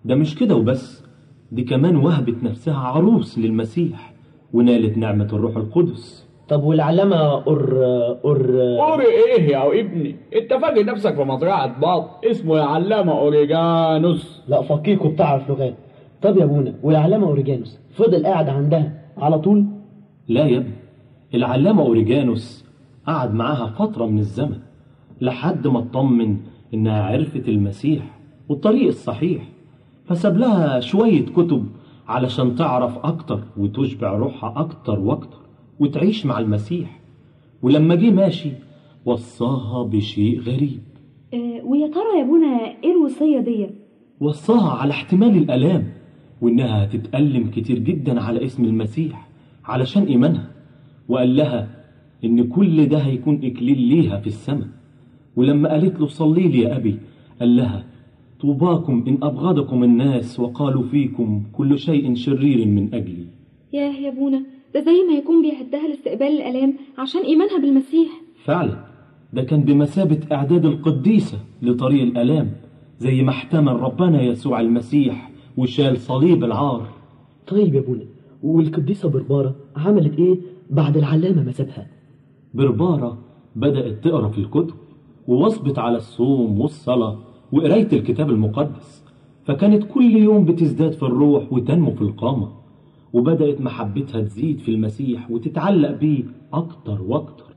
ده مش كده وبس دي كمان وهبت نفسها عروس للمسيح ونالت نعمة الروح القدس طب والعلامة أور أور أوري إيه يا ابني؟ أنت فاكر نفسك في مزرعة بط اسمه يا علامة أوريجانوس لا فقيق وبتعرف لغات طب يا ابونا والعلامة أوريجانوس فضل قاعد عندها على طول لا يا ابني العلامة أوريجانوس قعد معاها فترة من الزمن لحد ما اطمن إنها عرفت المسيح والطريق الصحيح فساب لها شوية كتب علشان تعرف أكتر وتشبع روحها أكتر وأكتر وتعيش مع المسيح ولما جه ماشي وصاها بشيء غريب آه ويا ترى يا ابونا ايه الوصية دي وصاها على احتمال الآلام وإنها هتتألم كتير جدا على اسم المسيح علشان إيمانها وقال لها إن كل ده هيكون إكليل ليها في السماء ولما قالت له صلي لي يا أبي قال لها طوباكم إن أبغضكم الناس وقالوا فيكم كل شيء شرير من أجلي ياه يا ابونا ده زي ما يكون بيعدها لاستقبال الآلام عشان إيمانها بالمسيح فعلا ده كان بمثابة إعداد القديسة لطريق الآلام زي ما احتمل ربنا يسوع المسيح وشال صليب العار طيب يا ابونا والقديسة بربارة عملت ايه بعد العلامة ما سابها بربارة بدأت تقرأ في الكتب وواظبت على الصوم والصلاة وقراية الكتاب المقدس فكانت كل يوم بتزداد في الروح وتنمو في القامة وبدأت محبتها تزيد في المسيح وتتعلق بيه أكتر وأكتر